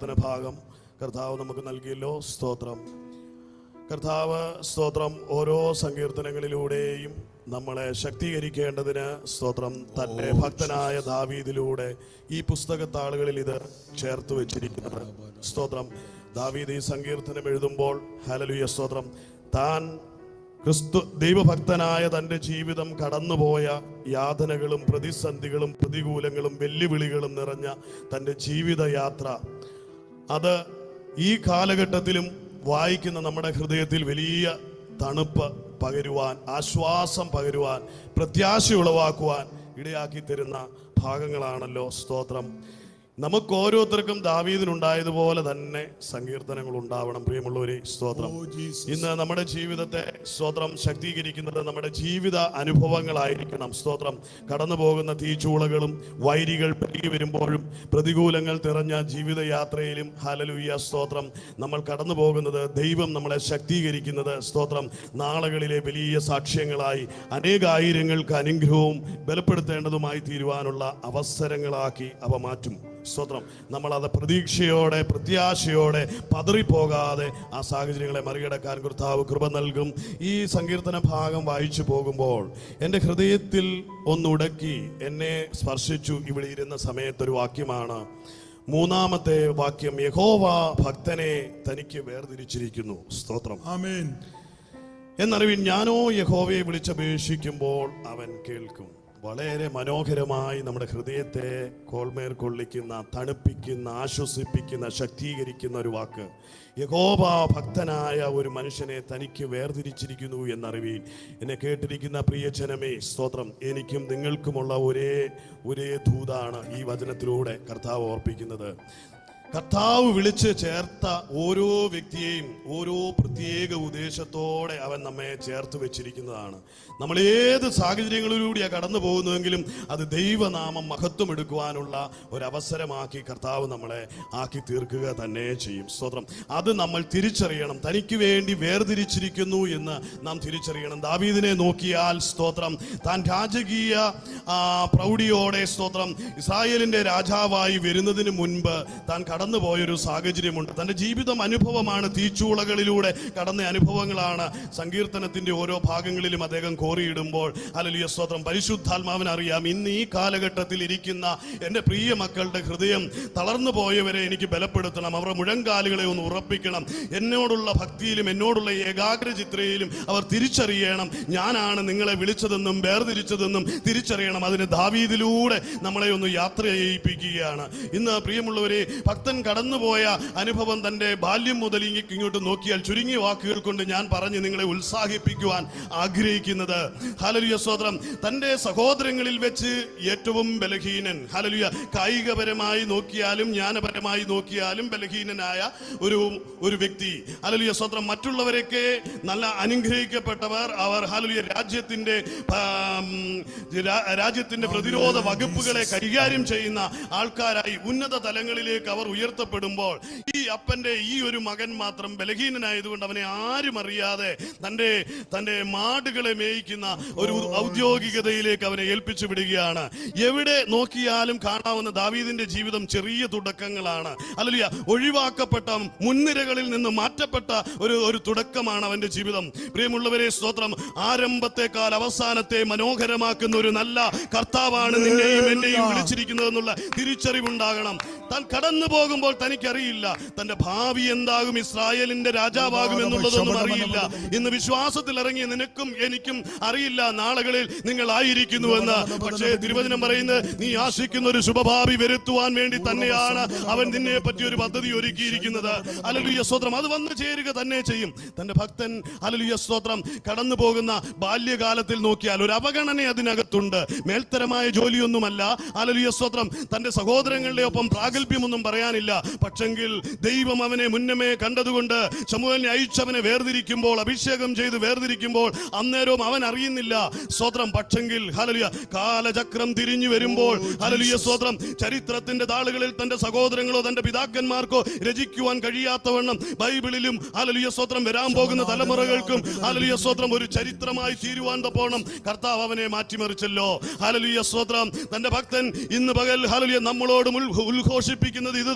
സങ്കീർത്തന ഭാഗം കർത്താവ് നമുക്ക് നൽകിയല്ലോ സ്തോത്രം കർത്താവ് സ്തോത്രം ഓരോ സങ്കീർത്തനങ്ങളിലൂടെയും നമ്മളെ ശക്തീകരിക്കേണ്ടതിന് സ്തോത്രം തന്റെ ഭക്തനായ ദാവീദിലൂടെ ഈ പുസ്തകത്താളുകളിൽ ഇത് ചേർത്ത് വെച്ചിരിക്കുന്നത് സ്തോത്രം ദാവീദ് ഈ സങ്കീർത്തനം എഴുതുമ്പോൾ ഹലലുയ സ്തോത്രം താൻ ക്രിസ്തു ദൈവഭക്തനായ തൻ്റെ ജീവിതം കടന്നുപോയ യാതനകളും പ്രതിസന്ധികളും പ്രതികൂലങ്ങളും വെല്ലുവിളികളും നിറഞ്ഞ തൻ്റെ ജീവിതയാത്ര അത് ഈ കാലഘട്ടത്തിലും വായിക്കുന്ന നമ്മുടെ ഹൃദയത്തിൽ വലിയ തണുപ്പ് പകരുവാൻ ആശ്വാസം പകരുവാൻ പ്രത്യാശ ഉളവാക്കുവാൻ ഇടയാക്കി തരുന്ന ഭാഗങ്ങളാണല്ലോ സ്തോത്രം നമുക്ക് ഓരോരുത്തർക്കും ദാവീദിനുണ്ടായതുപോലെ തന്നെ സങ്കീർത്തനങ്ങൾ ഉണ്ടാവണം പ്രിയമുള്ളവരെ സ്തോത്രം ഇന്ന് നമ്മുടെ ജീവിതത്തെ സ്തോത്രം ശക്തീകരിക്കുന്നത് നമ്മുടെ ജീവിത അനുഭവങ്ങളായിരിക്കണം സ്തോത്രം കടന്നു പോകുന്ന തീച്ചൂളകളും വൈരികൾ പെരുകി വരുമ്പോഴും പ്രതികൂലങ്ങൾ നിറഞ്ഞ ജീവിതയാത്രയിലും ഹലലുയ്യ സ്തോത്രം നമ്മൾ കടന്നു പോകുന്നത് ദൈവം നമ്മളെ ശക്തീകരിക്കുന്നത് സ്തോത്രം നാളുകളിലെ വലിയ സാക്ഷ്യങ്ങളായി അനേകായിരങ്ങൾക്ക് അനുഗ്രഹവും ബലപ്പെടുത്തേണ്ടതുമായി തീരുവാനുള്ള അവസരങ്ങളാക്കി അവ മാറ്റും സ്തോത്രം നമ്മൾ അത് പ്രതീക്ഷയോടെ പ്രത്യാശയോടെ പതറിപ്പോകാതെ ആ സാഹചര്യങ്ങളെ മറികടക്കാൻ കർത്താവ് കൃപ നൽകും ഈ സങ്കീർത്തന ഭാഗം വായിച്ചു പോകുമ്പോൾ എൻ്റെ ഹൃദയത്തിൽ ഒന്നുടക്കി എന്നെ സ്പർശിച്ചു ഇവിടെ ഇരുന്ന സമയത്തൊരു വാക്യമാണ് മൂന്നാമത്തെ വാക്യം യഹോവ ഭക്തനെ തനിക്ക് വേർതിരിച്ചിരിക്കുന്നു സ്തോത്രം ആമേൻ എന്നറിവിൻ ഞാനോ യഹോവയെ വിളിച്ചപേക്ഷിക്കുമ്പോൾ അവൻ കേൾക്കും വളരെ മനോഹരമായി നമ്മുടെ ഹൃദയത്തെ കോൾമേർ കൊള്ളിക്കുന്ന തണുപ്പിക്കുന്ന ആശ്വസിപ്പിക്കുന്ന ശക്തീകരിക്കുന്ന ഒരു വാക്ക് യഹോബ ഭക്തനായ ഒരു മനുഷ്യനെ തനിക്ക് വേർതിരിച്ചിരിക്കുന്നു എന്നറിവീൻ എന്നെ കേട്ടിരിക്കുന്ന പ്രിയജനമേ സ്തോത്രം എനിക്കും നിങ്ങൾക്കുമുള്ള ഒരേ ഒരേ ദൂതാണ് ഈ വചനത്തിലൂടെ കർത്താവ് ഓർപ്പിക്കുന്നത് കർത്താവ് വിളിച്ച് ചേർത്ത ഓരോ വ്യക്തിയെയും ഓരോ പ്രത്യേക ഉദ്ദേശത്തോടെ അവൻ നമ്മെ ചേർത്ത് വെച്ചിരിക്കുന്നതാണ് നമ്മൾ ഏത് സാഹചര്യങ്ങളിലൂടെയാണ് കടന്നു പോകുന്നതെങ്കിലും അത് ദൈവനാമം മഹത്വം എടുക്കുവാനുള്ള ഒരവസരമാക്കി കർത്താവ് നമ്മളെ ആക്കി തീർക്കുക തന്നെ ചെയ്യും സ്തോത്രം അത് നമ്മൾ തിരിച്ചറിയണം തനിക്ക് വേണ്ടി വേർതിരിച്ചിരിക്കുന്നു എന്ന് നാം തിരിച്ചറിയണം ദാവീദിനെ നോക്കിയാൽ സ്തോത്രം താൻ രാജകീയ ആ, പ്രൗഢിയോടെ സ്തോത്രം ഇസ്രായേലിന്റെ രാജാവായി വരുന്നതിന് മുൻപ് താൻ കടന്നുപോയൊരു സാഹചര്യമുണ്ട് തൻ്റെ ജീവിതം അനുഭവമാണ് തീച്ചൂളകളിലൂടെ കടന്ന അനുഭവങ്ങളാണ് സങ്കീർത്തനത്തിന്റെ ഓരോ ഭാഗങ്ങളിലും അദ്ദേഹം കോറിയിടുമ്പോൾ അലലിയ സ്തോത്രം പരിശുദ്ധാത്മാവിന് അറിയാം ഇന്ന് ഈ കാലഘട്ടത്തിൽ ഇരിക്കുന്ന എൻ്റെ പ്രിയ മക്കളുടെ ഹൃദയം തളർന്നു പോയവരെ എനിക്ക് ബലപ്പെടുത്തണം അവരുടെ മുഴങ്കാലുകളെ ഒന്ന് ഉറപ്പിക്കണം എന്നോടുള്ള ഭക്തിയിലും എന്നോടുള്ള ഏകാഗ്രചിത്രയിലും അവർ തിരിച്ചറിയണം ഞാനാണ് നിങ്ങളെ വിളിച്ചതെന്നും വേർതിരിച്ചതെന്നും തിരിച്ചറിയണം അതിന് ദാവീദിലൂടെ നമ്മളെ ഒന്ന് യാത്ര ചെയ്യിപ്പിക്കുകയാണ് ഇന്ന് പ്രിയമുള്ളവരെ ഭക്തൻ കടന്നുപോയ അനുഭവം തന്റെ ബാല്യം മുതൽ ഇങ്ങ് ഇങ്ങോട്ട് നോക്കിയാൽ ചുരുങ്ങിയ വാക്കുകൾ കൊണ്ട് ഞാൻ പറഞ്ഞ് നിങ്ങളെ ഉത്സാഹിപ്പിക്കുവാൻ ആഗ്രഹിക്കുന്നത് ഹലലുയ സ്തോത്രം തന്റെ സഹോദരങ്ങളിൽ വെച്ച് ഏറ്റവും ബലഹീനൻ ഹലലുയ കായികപരമായി നോക്കിയാലും ജ്ഞാനപരമായി നോക്കിയാലും ബലഹീനനായ ഒരു ഒരു വ്യക്തി ഹലലുയ സ്തോത്രം മറ്റുള്ളവരൊക്കെ നല്ല അനുഗ്രഹിക്കപ്പെട്ടവർ അവർ ഹലലുയ രാജ്യത്തിന്റെ ആം, രാ- രാജ്യത്തിന്റെ പ്രതിരോധ വകുപ്പുകളെ കൈകാര്യം ചെയ്യുന്ന ആൾക്കാരായി ഉന്നത തലങ്ങളിലേക്ക് അവർ ഉയർത്തപ്പെടുമ്പോൾ ഈ അപ്പന്റെ ഈ ഒരു മകൻ മാത്രം ബലഹീനനായതുകൊണ്ട് അവനെ ആരും അറിയാതെ തന്റെ തന്റെ മാടുകളെ മേയിക്കുന്ന ഒരു ഔദ്യോഗികതയിലേക്ക് അവനെ ഏൽപ്പിച്ചു വിടുകയാണ് എവിടെ നോക്കിയാലും കാണാവുന്ന ദാവീദിന്റെ ജീവിതം ചെറിയ തുടക്കങ്ങളാണ് അല്ലല്ല ഒഴിവാക്കപ്പെട്ട മുൻനിരകളിൽ നിന്ന് മാറ്റപ്പെട്ട ഒരു ഒരു തുടക്കമാണ് അവന്റെ ജീവിതം പ്രിയമുള്ളവരെ സ്തോത്രം ആരംഭത്തെക്കാൾ അവസാനത്തെ മനോഹരമാക്കുന്ന ഒരു നല്ല കർത്താവാണ് നിന്നെയും എന്നെയും വിളിച്ചിരിക്കുന്നതെന്നുള്ള തിരിച്ചറിവുണ്ടാകണം താൻ കടന്നു പോകുമ്പോൾ തനിക്കറിയില്ല തന്റെ ഭാവി എന്താകും ഇസ്രായേലിന്റെ രാജാവാകും എന്നുള്ളതൊന്നും അറിയില്ല ഇന്ന് വിശ്വാസത്തിൽ ഇറങ്ങിയ നിനക്കും എനിക്കും അറിയില്ല നാളുകളിൽ നിങ്ങൾ ആയിരിക്കുന്നുവെന്ന് പക്ഷേ തിരുവചനം പറയുന്നത് നീ ആശിക്കുന്ന ഒരു ശുഭഭാവി വരുത്തുവാൻ വേണ്ടി തന്നെയാണ് അവൻ നിന്നെ പറ്റി ഒരു പദ്ധതി ഒരുക്കിയിരിക്കുന്നത് അലലുയ സ്തോത്രം അത് വന്നു ചേരുക തന്നെ ചെയ്യും തന്റെ ഭക്തൻ അലലുയ സ്തോത്രം കടന്നു പോകുന്ന ബാല്യകാലത്തിൽ നോക്കിയാൽ ഒരു അവഗണന അതിനകത്തുണ്ട് മേൽത്തരമായ ജോലിയൊന്നുമല്ല അലലുയ സ്തോത്രം തന്റെ സഹോദരങ്ങളുടെ ഒപ്പം പ്രാഗൽഭ്യമൊന്നും പറയാനില്ല പക്ഷെങ്കിൽ ദൈവം അവനെ മുന്നമേ കണ്ടതുകൊണ്ട് ശമുവലിനെ അയച്ചവനെ വേർതിരിക്കുമ്പോൾ അഭിഷേകം ചെയ്ത് വേർതിരിക്കുമ്പോൾ അന്നേരവും അവൻ അറിയുന്നില്ല സ്തോത്രം പക്ഷെങ്കിൽ ഹലലിയ കാലചക്രം തിരിഞ്ഞു വരുമ്പോൾ ഹലലിയ സ്തോത്രം ചരിത്രത്തിന്റെ താളുകളിൽ തന്റെ സഹോദരങ്ങളോ തന്റെ പിതാക്കന്മാർക്കോ രചിക്കുവാൻ കഴിയാത്തവണ്ണം ബൈബിളിലും ഹലലിയ സ്തോത്രം വരാൻ പോകുന്ന തലമുറകൾക്കും ഹലലിയ സ്തോത്രം ഒരു ചരിത്രമായി തീരുവാൻ തപ്പോണം കർത്താവ് അവനെ മാറ്റിമറിച്ചല്ലോ ഹലലിയ സ്തോത്രം തന്റെ ഭക്തൻ ഇന്ന് പകൽ ഹലലിയ നമ്മളോടും ഉൽ- ഉദ്ഘോഷിപ്പിക്കുന്നത് ഇത്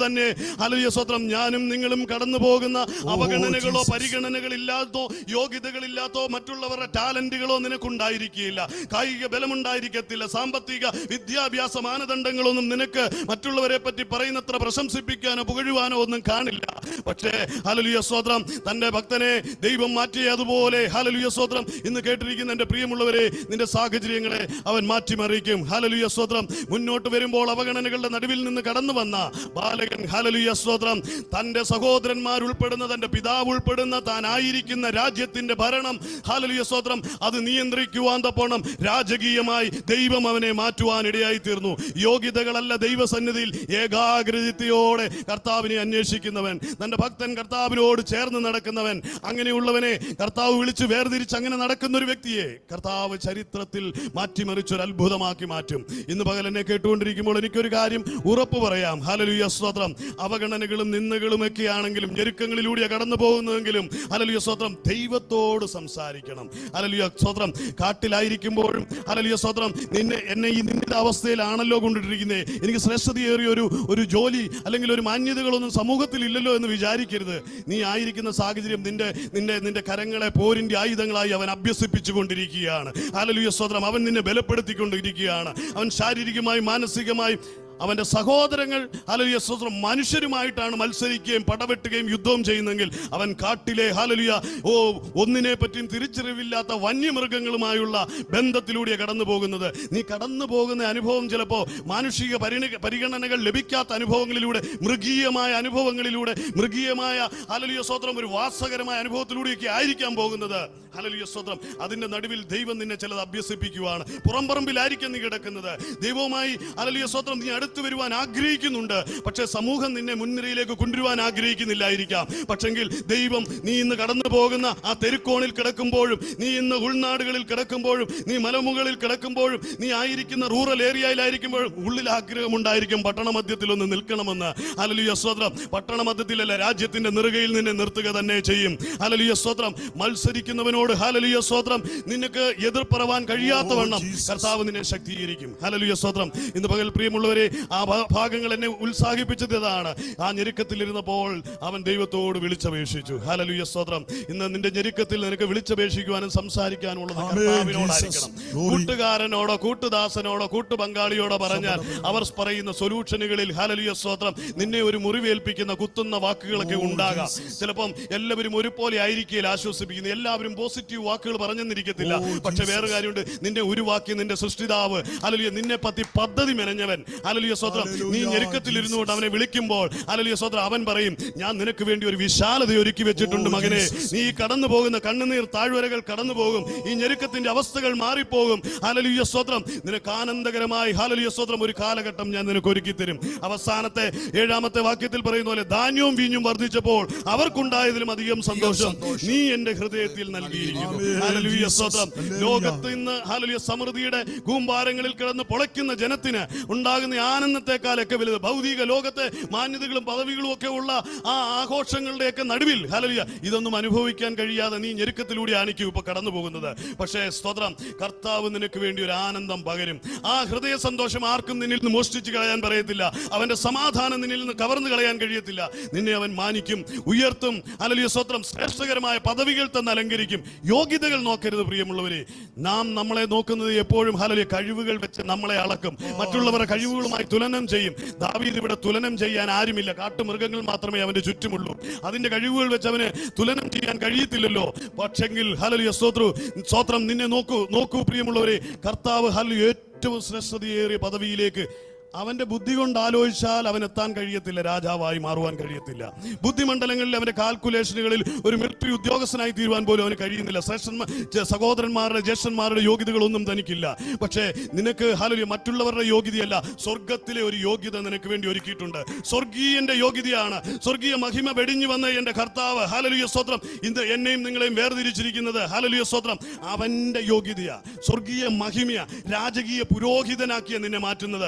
തന്നെ ഹലലിയ സ്വത്രം ഞാനും നിങ്ങളും കടന്നു പോകുന്ന അവഗണനകളോ Jesus. പരിഗണനകളില്ലാത്തോ യോഗ്യതകളില്ലാത്തോ മറ്റുള്ളവരുടെ ടാലന്റുകളോ നിനക്കുണ്ടായിരിക്കുകയില്ല കായിക ബലമുണ്ടായിരിക്കത്തില്ല സാമ്പത്തിക വിദ്യാഭ്യാസ മാനദണ്ഡങ്ങളൊന്നും നിനക്ക് മറ്റുള്ളവരെ പറ്റി പറയുന്നത്ര പ്രശംസിപ്പിക്കാനോ പുകഴുവാനോ ഒന്നും കാണില്ല പക്ഷേ ഹലലുയ സ്വത്രം തന്റെ ഭക്തനെ ദൈവം മാറ്റിയതുപോലെ ഹലലുയ സ്വത്രം ഇന്ന് കേട്ടിരിക്കുന്ന എന്റെ പ്രിയമുള്ളവരെ നിന്റെ സാഹചര്യങ്ങളെ അവൻ മാറ്റിമറിയിക്കും ഹലലുയ സ്വത്രം മുന്നോട്ട് വരുമ്പോൾ അവഗണനകളുടെ നടുവിൽ നിന്ന് കടന്നു വന്ന ബാലകൻ ഹലലുയ സ്വത്രം തന്റെ സഹോദരന്മാർ ഉൾപ്പെടുന്ന തന്റെ പിതാവ് ഉൾപ്പെടുന്ന താൻ ആയിരിക്കുന്ന രാജ്യത്തിന്റെ ഭരണം ഹലലുയ സ്വത്രം അത് നിയന്ത്രിക്കുവാൻ തപ്പോണം രാജകീയമായി ദൈവം അവനെ മാറ്റുവാൻ ഇടയായി തീർന്നു യോഗ്യതകളല്ല ദൈവസന്നിധിയിൽ ഏകാഗ്രതയോടെ കർത്താവിനെ അന്വേഷിക്കുന്നവൻ തന്റെ ഭക്തൻ കർത്താവിനോട് ചേർന്ന് നടക്കുന്നവൻ അങ്ങനെയുള്ളവനെ കർത്താവ് വിളിച്ച് വേർതിരിച്ച് അങ്ങനെ നടക്കുന്ന ഒരു വ്യക്തിയെ കർത്താവ് ചരിത്രത്തിൽ മാറ്റിമറിച്ച് ഒരു അത്ഭുതമാക്കി മാറ്റും ഇന്ന് പകൽ എന്നെ കേട്ടുകൊണ്ടിരിക്കുമ്പോൾ എനിക്കൊരു കാര്യം ഉറപ്പ് പറയാം ഹലലുയ സ്വത്രം അവഗണനകളും നിന്ദകളും ഒക്കെ ആണെങ്കിലും ഞെരുക്കങ്ങളിലൂടെ കടന്നു പോകുന്നതെങ്കിലും ഹലലുയ സ്വത്രം ദൈവത്തോട് സംസാരിക്കണം ഹലലുയ സ്വത്രം കാട്ടിലായിരിക്കുമ്പോഴും ഹലലുയ സ്വത്രം നിന്നെ എന്നെ ഈ നിന്റെ അവസ്ഥയിലാണല്ലോ കൊണ്ടിട്ടിരിക്കുന്നത് എനിക്ക് ശ്രേഷ്ഠതയേറിയ ഒരു ഒരു ജോലി അല്ലെങ്കിൽ ഒരു മാന്യതകളൊന്നും സമൂഹത്തിൽ ഇല്ലല്ലോ എന്ന് വിചാരിക്കരുത് നീ ആയിരിക്കുന്ന സാഹചര്യം നിന്റെ നിന്റെ നിന്റെ കരങ്ങളെ പോരിന്റെ ആയുധങ്ങളായി അവൻ അഭ്യസിപ്പിച്ചു കൊണ്ടിരിക്കുകയാണ് ഹലലുയ സ്വത്രം അവൻ നിന്നെ ബലപ്പെടുത്തിക്കൊണ്ടിരിക്കുകയാണ് അവൻ ശാരീരികമായി മാനസികമായി അവന്റെ സഹോദരങ്ങൾ ഹലലിയ സ്വത്രം മനുഷ്യരുമായിട്ടാണ് മത്സരിക്കുകയും പടവെട്ടുകയും യുദ്ധവും ചെയ്യുന്നെങ്കിൽ അവൻ കാട്ടിലെ ഹലലിയ ഓ ഒന്നിനെ പറ്റിയും തിരിച്ചറിവില്ലാത്ത വന്യമൃഗങ്ങളുമായുള്ള ബന്ധത്തിലൂടെ കടന്നു പോകുന്നത് നീ കടന്നു പോകുന്ന അനുഭവം ചിലപ്പോ മാനുഷിക പരിണ പരിഗണനകൾ ലഭിക്കാത്ത അനുഭവങ്ങളിലൂടെ മൃഗീയമായ അനുഭവങ്ങളിലൂടെ മൃഗീയമായ ഹലലിയ സ്വത്രം ഒരു വാസകരമായ അനുഭവത്തിലൂടെയൊക്കെ ആയിരിക്കാൻ പോകുന്നത് ഹലലിയ സ്വത്രം അതിന്റെ നടുവിൽ ദൈവം നിന്നെ ചിലത് അഭ്യസിപ്പിക്കുവാണ് പുറംപറമ്പിലായിരിക്കും നീ കിടക്കുന്നത് ദൈവവുമായി ഹലലിയ സ്വത്രം നീ അടുത്തു വരുവാൻ ആഗ്രഹിക്കുന്നുണ്ട് പക്ഷെ സമൂഹം നിന്നെ മുൻനിരയിലേക്ക് കൊണ്ടുവരുവാൻ ആഗ്രഹിക്കുന്നില്ലായിരിക്കാം പക്ഷെങ്കിൽ ദൈവം നീ ഇന്ന് കടന്നു പോകുന്ന ആ തെരുക്കോണിൽ കിടക്കുമ്പോഴും നീ ഇന്ന് ഉൾനാടുകളിൽ കിടക്കുമ്പോഴും നീ മലമുകളിൽ കിടക്കുമ്പോഴും നീ ആയിരിക്കുന്ന റൂറൽ ഏരിയയിലായിരിക്കുമ്പോഴും ഉള്ളിൽ ആഗ്രഹമുണ്ടായിരിക്കും പട്ടണ മധ്യത്തിൽ ഒന്ന് നിൽക്കണമെന്ന് ഹലലിയ സ്വത്രം പട്ടണ മധ്യത്തിലല്ല രാജ്യത്തിന്റെ നെറുകയിൽ നിന്നെ നിർത്തുക തന്നെ ചെയ്യും ഹലലിയ സ്വത്രം മത്സരിക്കുന്നവനോട് ഹലലിയ സ്വത്രം നിനക്ക് എതിർപ്പറവാൻ കഴിയാത്തവണ്ണം കർത്താവ് നിന്നെ ശക്തീകരിക്കും ഹലലിയ സ്വത്രം ഇന്ന് പകൽ പ്രിയമുള്ളവരെ ആ ഭാ- ഭാഗങ്ങൾ എന്നെ ഉത്സാഹിപ്പിച്ചത് ഇതാണ് ആ ഞെരുക്കത്തിലിരുന്നപ്പോൾ അവൻ ദൈവത്തോട് വിളിച്ചപേക്ഷിച്ചു ഹലലുയ സ്വത്രം ഇന്ന് നിന്റെ ഞെരുക്കത്തിൽ നിനക്ക് വിളിച്ചപേക്ഷിക്കുവാനും സംസാരിക്കാനുള്ളത് ആമേൻ, കർത്താവിനോടായിരിക്കണം ജീസസ്. Glory. കൂട്ടുകാരനോടോ കൂട്ടുദാസനോടോ കൂട്ടുപങ്കാളിയോടോ പറഞ്ഞാൽ അവർ പറയുന്ന സൊല്യൂഷനുകളിൽ ഹലലിയ സ്വത്രം നിന്നെ ഒരു മുറിവേൽപ്പിക്കുന്ന കുത്തുന്ന വാക്കുകളൊക്കെ ഓ, ഉണ്ടാകാം ജീസസ്. ചിലപ്പം എല്ലാവരും ഒരുപോലെ ആയിരിക്കില്ല ആശ്വസിപ്പിക്കുന്നത് എല്ലാവരും പോസിറ്റീവ് വാക്കുകൾ പറഞ്ഞെന്നിരിക്കത്തില്ല ഓ, പക്ഷെ ജീസസ്. വേറെ കാര്യമുണ്ട് നിന്റെ ഒരു വാക്യം നിന്റെ സൃഷ്ടിതാവ് അലലിയ നിന്നെ പറ്റി പദ്ധതി മെനഞ്ഞവൻ അലലിയ സ്വത്രം നീ ഹല്ലേലൂയ, ഞെരുക്കത്തിൽ ഇരുന്നുകൊണ്ട് ജീസസ്. അവനെ വിളിക്കുമ്പോൾ അലലിയ സ്വത്രം അവൻ പറയും ഞാൻ നിനക്ക് വേണ്ടി ഒരു വിശാലത ഒരുക്കി വെച്ചിട്ടുണ്ട് ഓ, മകനെ ജീസസ്. നീ ഈ കടന്നു പോകുന്ന കണ്ണുനീർ താഴ്വരകൾ കടന്നു പോകും ഈ ഞെരുക്കത്തിന്റെ അവസ്ഥകൾ മാറിപ്പോകും ഹലലിയ സ്വത്രം നിനക്ക് ആനന്ദകരമായി ഹലലിയ സ്വത്രം ഒരു കാലഘട്ടം ഞാൻ നിനക്ക് ഒരുക്കി തരും അവസാനത്തെ ഏഴാമത്തെ വാക്യത്തിൽ പറയുന്ന പോലെ ധാന്യവും വീഞ്ഞും വർദ്ധിച്ചപ്പോൾ അവർക്കുണ്ടായതിലും അധികം സന്തോഷം സന്തോഷം. നീ എന്റെ ഹൃദയത്തിൽ നൽകിയിരിക്കുന്നു ആമേൻ, ഹല്ലേലൂയ ജീസസ്. സ്തോത്രം ഹല്ലേലൂയ. ലോകത്ത് ഇന്ന് ഹല്ലേലൂയ സമൃദ്ധിയുടെ കൂമ്പാരങ്ങളിൽ കിടന്ന് പൊളയ്ക്കുന്ന ജനത്തിന് ഉണ്ടാകുന്ന ആനന്ദത്തെക്കാളൊക്കെ വലുത് ഭൗതിക ലോകത്തെ മാന്യതകളും പദവികളും ഒക്കെ ഉള്ള ആ ആഘോഷങ്ങളുടെയൊക്കെ നടുവിൽ ഹലലിയ ഇതൊന്നും അനുഭവിക്കാൻ കഴിയാതെ നീ ഞെരുക്കത്തിലൂടെ ആണിക്കും ഇപ്പൊ കടന്നു പോകുന്നത് പക്ഷേ സ്തോത്രം കർത്താവ് നിനക്ക് വേണ്ടി ഒരു ആനന്ദം പകരും ആ ഹൃദയ സന്തോഷം ആർക്കും നിന്നിൽ നിന്ന് മോഷ്ടിച്ച് കളയാൻ പറയത്തില്ല അവന്റെ സമാധാനം നിന്നിൽ നിന്ന് കവർന്നു കളയാൻ കഴിയത്തില്ല നിന്നെ അവൻ മാനിക്കും ഉയർത്തും അലലിയ സ്വത്രം ശ്രേഷ്ഠകരമായ പദവികൾ തന്നെ അലങ്കരിക്കും യോഗ്യതകൾ നോക്കരുത് പ്രിയമുള്ളവരെ നാം നമ്മളെ നോക്കുന്നത് എപ്പോഴും ഹലലിയ കഴിവുകൾ വെച്ച് നമ്മളെ അളക്കും മറ്റുള്ളവരുടെ കഴിവുകളുമായി തുലനം ചെയ്യും ദാവീദ് ഇവിടെ തുലനം ചെയ്യാൻ ആരുമില്ല കാട്ടുമൃഗങ്ങൾ മാത്രമേ അവന്റെ ചുറ്റുമുള്ളൂ അതിന്റെ കഴിവുകൾ വെച്ച് അവന് തുലനം ചെയ്യാൻ കഴിയത്തില്ലല്ലോ പക്ഷെങ്കിൽ ഹലലിയ സ്തോത്രു സ്തോത്രം നിന്നെ നോക്കൂ നോക്കൂ പ്രിയമുള്ളവരെ കർത്താവ് ഹലു ഏറ്റവും ശ്രേഷ്ഠതയേറിയ പദവിയിലേക്ക് അവന്റെ ബുദ്ധി കൊണ്ട് ആലോചിച്ചാൽ അവൻ എത്താൻ കഴിയത്തില്ല രാജാവായി മാറുവാൻ കഴിയത്തില്ല ബുദ്ധിമണ്ഡലങ്ങളിൽ അവന്റെ കാൽക്കുലേഷനുകളിൽ ഒരു മിലിറ്ററി ഉദ്യോഗസ്ഥനായി തീരുവാൻ പോലും അവന് കഴിയുന്നില്ല ശ്രേഷ്ഠന്മാർ ചെ- സഹോദരന്മാരുടെ ജ്യേഷ്ഠന്മാരുടെ യോഗ്യതകളൊന്നും തനിക്കില്ല പക്ഷേ നിനക്ക് ഹലലി മറ്റുള്ളവരുടെ യോഗ്യതയല്ല സ്വർഗത്തിലെ ഒരു യോഗ്യത നിനക്ക് വേണ്ടി ഒരുക്കിയിട്ടുണ്ട് സ്വർഗീയന്റെ യോഗ്യതയാണ് സ്വർഗീയ മഹിമ വെടിഞ്ഞു വന്ന എന്റെ കർത്താവ് ഹലലിയ സ്വത്രം ഇന്ന് എന്നെയും നിങ്ങളെയും വേർതിരിച്ചിരിക്കുന്നത് ഹലലിയ സ്വത്രം അവന്റെ യോഗ്യതയാ സ്വർഗീയ മഹിമയ രാജകീയ പുരോഹിതനാക്കിയ നിന്നെ മാറ്റുന്നത് അല്ലെങ്കിൽ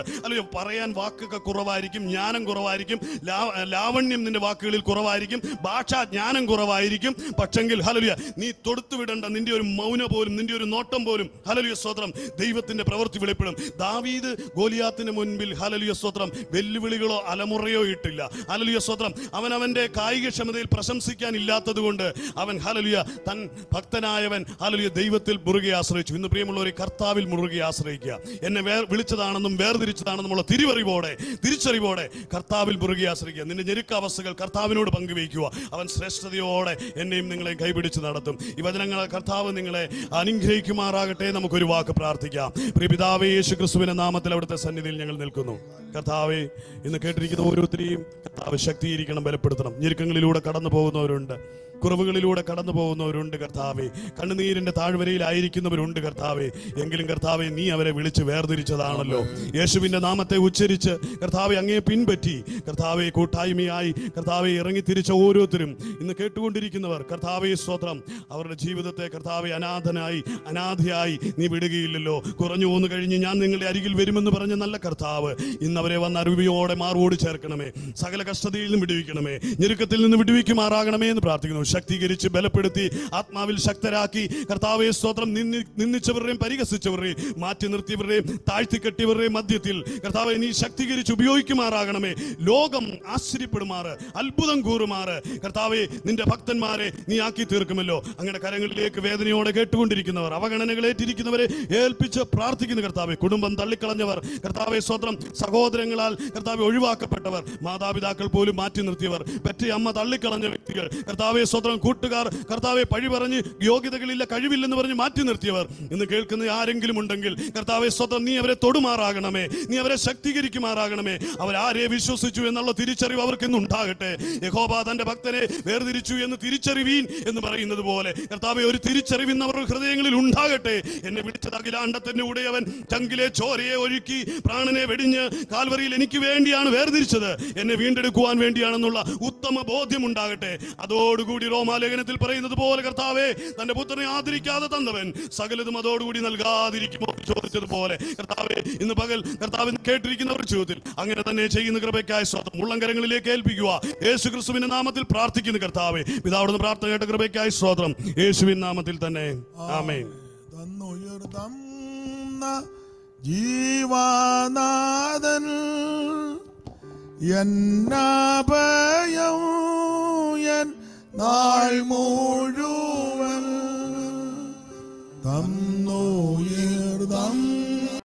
പറയാൻ വാക്കൊക്കെ കുറവായിരിക്കും ജ്ഞാനം കുറവായിരിക്കും ലാ- ലാവണ്യം നിന്റെ വാക്കുകളിൽ കുറവായിരിക്കും ഭാഷാ ജ്ഞാനം കുറവായിരിക്കും പക്ഷെങ്കിൽ ഹലലുയ നീ തൊടുത്തു വിടേണ്ട നിന്റെ ഒരു മൗന പോലും നിന്റെ ഒരു നോട്ടം പോലും ഹലലുയ സ്തോത്രം ദൈവത്തിന്റെ പ്രവൃത്തി വെളിപ്പെടും ദാവീദ് ഗോലിയാത്തിന് മുൻപിൽ ഹലലുയ സ്തോത്രം വെല്ലുവിളികളോ അലമുറയോ ഇട്ടില്ല ഹലലുയ സ്തോത്രം അവൻ അവന്റെ കായികക്ഷമതയിൽ പ്രശംസിക്കാൻ ഇല്ലാത്തത് കൊണ്ട് അവൻ ഹലലുയ തൻ ഭക്തനായവൻ ഹലലുയ ദൈവത്തിൽ മുറുകെ ആശ്രയിച്ചു ഇന്ന് പ്രിയമുള്ളവരെ കർത്താവിൽ മുറുകെ ആശ്രയിക്കുക എന്നെ വേർ വിളിച്ചതാണെന്നും വേർതിരിച്ചതാണെന്നുമുള്ള തിരിവറിവോടെ തിരിച്ചറിവോടെ കർത്താവിൽ മുറുകെ ആശ്രയിക്കുക നിന്റെ ഞെരുക്കാവസ്ഥകൾ കർത്താവിനോട് പങ്കുവയ്ക്കുക അവൻ ശ്രേഷ്ഠതയോടെ എന്നെയും നിങ്ങളെ കൈപിടിച്ച് നടത്തും ഈ വചനങ്ങളെ കർത്താവ് നിങ്ങളെ അനുഗ്രഹിക്കുമാറാകട്ടെ നമുക്കൊരു വാക്ക് പ്രാർത്ഥിക്കാം പ്രിയപിതാവേ യേശു ക്രിസ്തുവിന്റെ നാമത്തിൽ അവിടുത്തെ സന്നിധിയിൽ ഞങ്ങൾ നിൽക്കുന്നു കർത്താവെ ഇന്ന് കേട്ടിരിക്കുന്ന ഓരോരുത്തരെയും കർത്താവ് ശക്തീകരിക്കണം ബലപ്പെടുത്തണം ഞെരുക്കങ്ങളിലൂടെ കടന്നു പോകുന്നവരുണ്ട് കുറവുകളിലൂടെ കടന്നു പോകുന്നവരുണ്ട് കർത്താവെ കണ്ണുനീരിന്റെ താഴ്വരയിലായിരിക്കുന്നവരുണ്ട് കർത്താവെ എങ്കിലും കർത്താവെ നീ അവരെ വിളിച്ച് വേർതിരിച്ചതാണല്ലോ യേശുവിന്റെ നാമത്തെ ഉച്ചരിച്ച് കർത്താവെ അങ്ങേ പിൻപറ്റി കർത്താവെ കൂട്ടായ്മയായി കർത്താവെ ഇറങ്ങി തിരിച്ച ഓരോരുത്തരും ഇന്ന് കേട്ടുകൊണ്ടിരിക്കുന്നവർ കർത്താവെ സ്തോത്രം അവരുടെ ജീവിതത്തെ കർത്താവെ അനാഥനായി അനാഥയായി നീ വിടുകയില്ലല്ലോ കുറഞ്ഞു പോന്നു കഴിഞ്ഞ് ഞാൻ നിങ്ങളുടെ അരികിൽ വരുമെന്ന് പറഞ്ഞ നല്ല കർത്താവ് ഇന്ന് അവരെ വന്ന് അറിവിയോടെ മാറോട് ചേർക്കണമേ സകല കഷ്ടതയിൽ നിന്ന് വിടുവിക്കണമേ ഞെരുക്കത്തിൽ നിന്ന് വിടുവിക്കുമാറാകണമേ എന്ന് പ്രാർത്ഥിക്കുന്നു ശക്തീകരിച്ച് ബലപ്പെടുത്തി ആത്മാവിൽ ശക്തരാക്കി കർത്താവെ സ്തോത്രം നിന്നി നിന്ദിച്ചവരുടെയും പരിഹസിച്ചവരുടെയും മാറ്റി നിർത്തിയവരുടെയും താഴ്ത്തിക്കെട്ടിയവരുടെയും മധ്യത്തിൽ കർത്താവെ നീ ശക്തീകരിച്ച് ഉപയോഗിക്കുമാറാകണമേ ലോകം ആശ്ചര്യപ്പെടുമാറ് അത്ഭുതം കൂറുമാറ് കർത്താവെ നിന്റെ ഭക്തന്മാരെ നീ ആക്കി തീർക്കുമല്ലോ അങ്ങയുടെ കരങ്ങളിലേക്ക് വേദനയോടെ കേട്ടുകൊണ്ടിരിക്കുന്നവർ അവഗണനകളേറ്റിരിക്കുന്നവരെ ഏൽപ്പിച്ച് പ്രാർത്ഥിക്കുന്ന കർത്താവെ കുടുംബം തള്ളിക്കളഞ്ഞവർ കർത്താവെ സ്വത്രം സഹോദരങ്ങളാൽ കർത്താവെ ഒഴിവാക്കപ്പെട്ടവർ മാതാപിതാക്കൾ പോലും മാറ്റി നിർത്തിയവർ പെറ്റ അമ്മ തള്ളിക്കളഞ്ഞ വ്യക്തികൾ കർത്താവെ സ്വത്രം കൂട്ടുകാർ കർത്താവെ പഴി പറഞ്ഞ് യോഗ്യതകളില്ല കഴിവില്ലെന്ന് പറഞ്ഞ് മാറ്റി നിർത്തിയവർ ഇന്ന് കേൾക്കുന്ന ആരെങ്കിലും ഉണ്ടെങ്കിൽ കർത്താവെ സ്വത്രം നീ അവരെ തൊടുമാറാകണമേ നീ അവരെ ശക്തീകരിക്കുമാറാകണമേ അവരാരെ വിശ്വസിച്ചു എന്നുള്ള തിരിച്ചറിവ് അവർക്ക് ഇന്ന് ഉണ്ടാകട്ടെ യഹോബ തന്റെ ഭക്തനെ വേർതിരിച്ചു എന്ന് തിരിച്ചറിവീൻ എന്ന് പറയുന്നത് പോലെ കർത്താവെ ഒരു തിരിച്ചറിവ് ഇന്ന് അവരുടെ ഹൃദയങ്ങളിൽ ഉണ്ടാകട്ടെ എന്നെ വിളിച്ചത് അഖിലാണ്ടത്തിന്റെ ഉടയവൻ ചങ്കിലെ ചോരയെ ഒഴുക്കി പ്രാണനെ വെടിഞ്ഞ് കാൽവറിയിൽ എനിക്ക് വേണ്ടിയാണ് വേർതിരിച്ചത് എന്നെ വീണ്ടെടുക്കുവാൻ വേണ്ടിയാണെന്നുള്ള ഉത്തമ ബോധ്യം ഉണ്ടാകട്ടെ അതോടുകൂടി റോമാലേഖനത്തിൽ പറയുന്നത് പോലെ കർത്താവെ തന്റെ പുത്രനെ ആദരിക്കാതെ തന്നവൻ സകലതും അതോടുകൂടി നൽകാതിരിക്കുമോ എന്ന് ചോദിച്ചതുപോലെ കർത്താവെ ഇന്ന് പകൽ കർത്താവിന് കേട്ടിരിക്കുന്നവർ ചോദ്യത്തിൽ അങ്ങനെ തന്നെ ചെയ്യുന്ന കൃപയ്ക്കായ സ്വന്തം ഉള്ളംകരങ്ങളിലേക്ക് ഏൽപ്പിക്കുക യേശു ക്രിസ്തുവിന്റെ നാമത്തിൽ പ്രാർത്ഥിക്കുന്ന കർത്താവെ പിതാവിടുന്ന് പ്രാർത്ഥന കേട്ട കൃപയ്ക്കായ സ്തോത്രം യേശുവിൻ നാമത്തിൽ തന്നെ ആമേൻ തന്നുയർന്ന ജീവനാഥൻ എന്നാഭയം എൻ നാൾ മുഴുവൻ